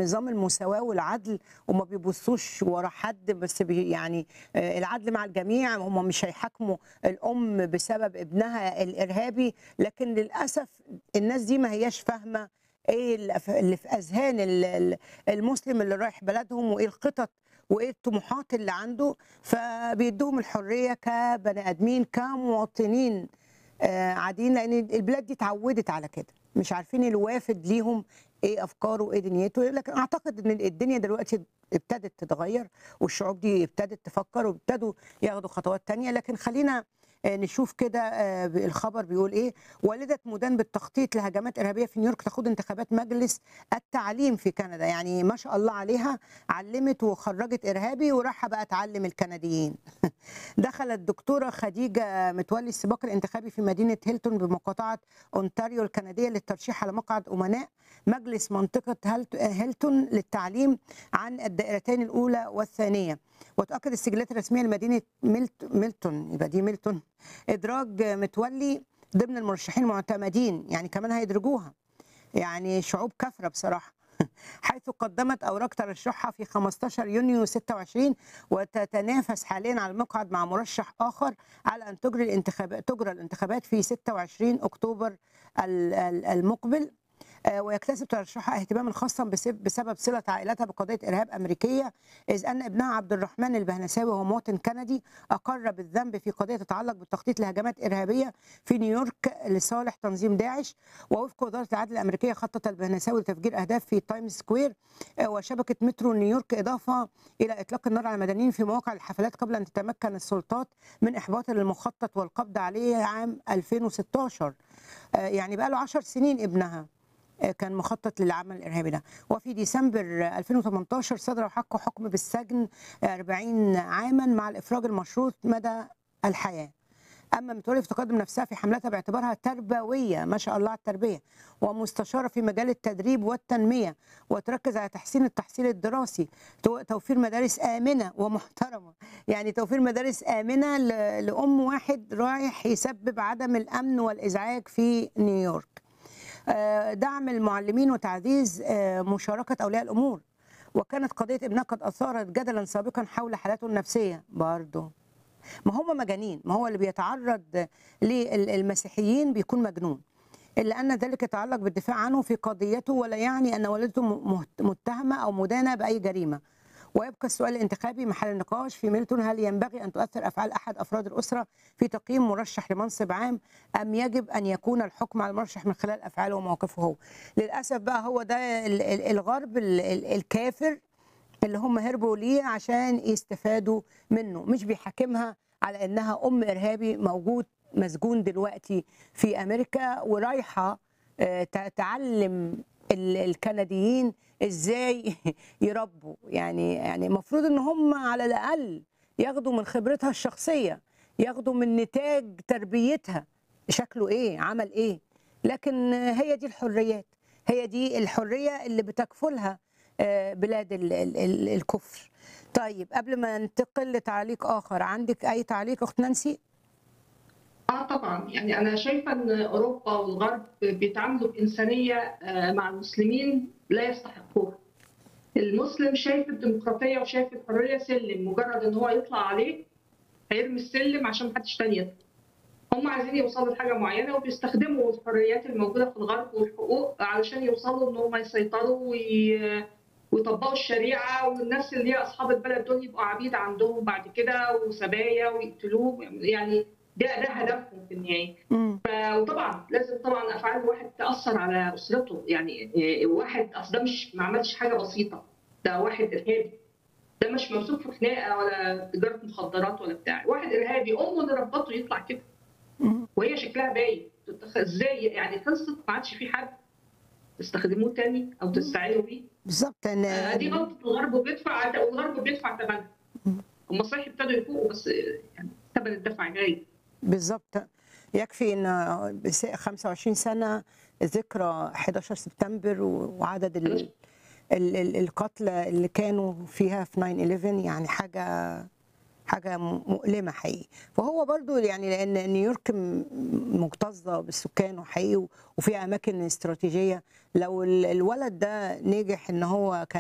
نظام المساواة والعدل وما بيبصوش ورا حد بس بي يعني آه، العدل مع الجميع هم مش هيحاكموا الأم بسبب ابنها الإرهابي لكن للأسف الناس دي ما هياش فاهمة ايه اللي في اللي في اذهان ال- ال- المسلم اللي رايح بلدهم وايه الخطط وايه الطموحات اللي عنده فبيدوهم الحريه كبني ادمين كمواطنين آه، عاديين لان البلاد دي اتعودت على كده مش عارفين الوافد ليهم ايه افكاره وايه دنيته لكن اعتقد ان الدنيا دلوقتي ابتدت تتغير والشعوب دي ابتدت تفكر وابتدوا ياخدوا خطوات تانية لكن خلينا آه، نشوف كده آه، الخبر بيقول ايه والدة مدان بالتخطيط لهجمات ارهابيه في نيويورك تخوض انتخابات مجلس التعليم في كندا يعني ما شاء الله عليها علمت وخرجت ارهابي وراح بقى تعلم الكنديين دخلت الدكتوره خديجه متولي السباق الانتخابي في مدينه هيلتون بمقاطعه اونتاريو الكنديه للترشيح على مقعد امناء مجلس منطقه هالت- هيلتون للتعليم عن الدائرتين الاولى والثانيه وتؤكد السجلات الرسميه لمدينه ميلت ميلتون يبقى دي ميلتون ادراج متولي ضمن المرشحين المعتمدين يعني كمان هيدرجوها يعني شعوب كثره بصراحه حيث قدمت اوراق ترشحها في 15 يونيو 26 وتتنافس حاليا على المقعد مع مرشح اخر على ان تجري الانتخابات تجرى الانتخابات في 26 اكتوبر ال- ال- المقبل آه، ويكتسب ترشحها اهتماما خاصا بسبب, بسبب صله عائلتها بقضيه ارهاب امريكيه اذ ان ابنها عبد الرحمن البهنساوي وهو مواطن كندي اقر بالذنب في قضيه تتعلق بالتخطيط لهجمات ارهابيه في نيويورك لصالح تنظيم داعش ووفق وزاره العدل الامريكيه خطط البهنساوي لتفجير اهداف في تايمز سكوير آه، وشبكه مترو نيويورك اضافه الى اطلاق النار على المدنيين في مواقع الحفلات قبل ان تتمكن السلطات من احباط المخطط والقبض عليه عام 2016 آه، يعني بقى له 10 سنين ابنها آه، كان مخطط للعمل الارهابي ده وفي ديسمبر آه، 2018 صدر حقه حكم بالسجن آه، 40 عاما مع الافراج المشروط مدى الحياه اما متولي فتقدم نفسها في حملتها باعتبارها تربويه ما شاء الله على التربيه ومستشاره في مجال التدريب والتنميه وتركز على تحسين التحصيل الدراسي تو- توفير مدارس امنه ومحترمه يعني توفير مدارس امنه ل- لام واحد رايح يسبب عدم الامن والازعاج في نيويورك آه، دعم المعلمين وتعزيز آه، مشاركه اولياء الامور وكانت قضيه ابنها قد اثارت جدلا سابقا حول حالاته النفسيه برضه ما هم مجانين ما هو اللي بيتعرض للمسيحيين بيكون مجنون إلا أن ذلك يتعلق بالدفاع عنه في قضيته ولا يعني أن والدته م- متهمة أو مدانة بأي جريمة ويبقى السؤال الانتخابي محل النقاش في ميلتون هل ينبغي أن تؤثر أفعال أحد أفراد الأسرة في تقييم مرشح لمنصب عام أم يجب أن يكون الحكم على المرشح من خلال أفعاله ومواقفه هو للأسف بقى هو ده ال- ال- الغرب ال- ال- الكافر اللي هم هربوا ليه عشان يستفادوا منه مش بيحاكمها على انها ام ارهابي موجود مسجون دلوقتي في امريكا ورايحه آه، ت- تعلم ال- الكنديين ازاي يربوا يعني يعني المفروض ان هم على الاقل ياخدوا من خبرتها الشخصيه ياخدوا من نتاج تربيتها شكله ايه عمل ايه لكن هي دي الحريات هي دي الحريه اللي بتكفلها آه، بلاد ال- ال- ال- الكفر طيب قبل ما ننتقل لتعليق اخر عندك اي تعليق اخت نانسي اه طبعا يعني انا شايفه ان اوروبا والغرب بيتعاملوا بانسانيه آه، مع المسلمين لا يستحقوها. المسلم شايف الديمقراطيه وشايف الحريه سلم مجرد ان هو يطلع عليه هيرمي السلم عشان محدش تاني يطلع. هم عايزين يوصلوا لحاجه معينه وبيستخدموا الحريات الموجوده في الغرب والحقوق علشان يوصلوا ان هم يسيطروا وي... ويطبقوا الشريعه والناس اللي هي اصحاب البلد دول يبقوا عبيد عندهم بعد كده وسبايا ويقتلوهم يعني ده ده هدفهم في النهايه مم. ف- وطبعا لازم طبعا افعال الواحد تاثر على اسرته يعني إيه، واحد اصل ده مش ما عملش حاجه بسيطه ده واحد ارهابي ده مش ممسوك في خناقه ولا تجاره مخدرات ولا بتاع واحد ارهابي امه اللي ربطه يطلع كده مم. وهي شكلها باين تتخ- ازاي يعني خلصت ما عادش في حد تستخدموه تاني او تستعينوا بيه بالظبط ان آه، دي غلطه الغرب وبيدفع والغرب بيدفع ثمنها هم صحيح ابتدوا يفوقوا بس يعني ثمن الدفع جاي بالظبط يكفي ان بس- 25 سنه ذكرى 11 سبتمبر و- وعدد ال- ال- ال- القتلى اللي كانوا فيها في 9 11 يعني حاجه حاجه م- مؤلمه حقيقي فهو برضو يعني لان نيويورك م- مكتظه بالسكان وحقيقي وفيها اماكن استراتيجيه لو ال- الولد ده نجح ان هو كان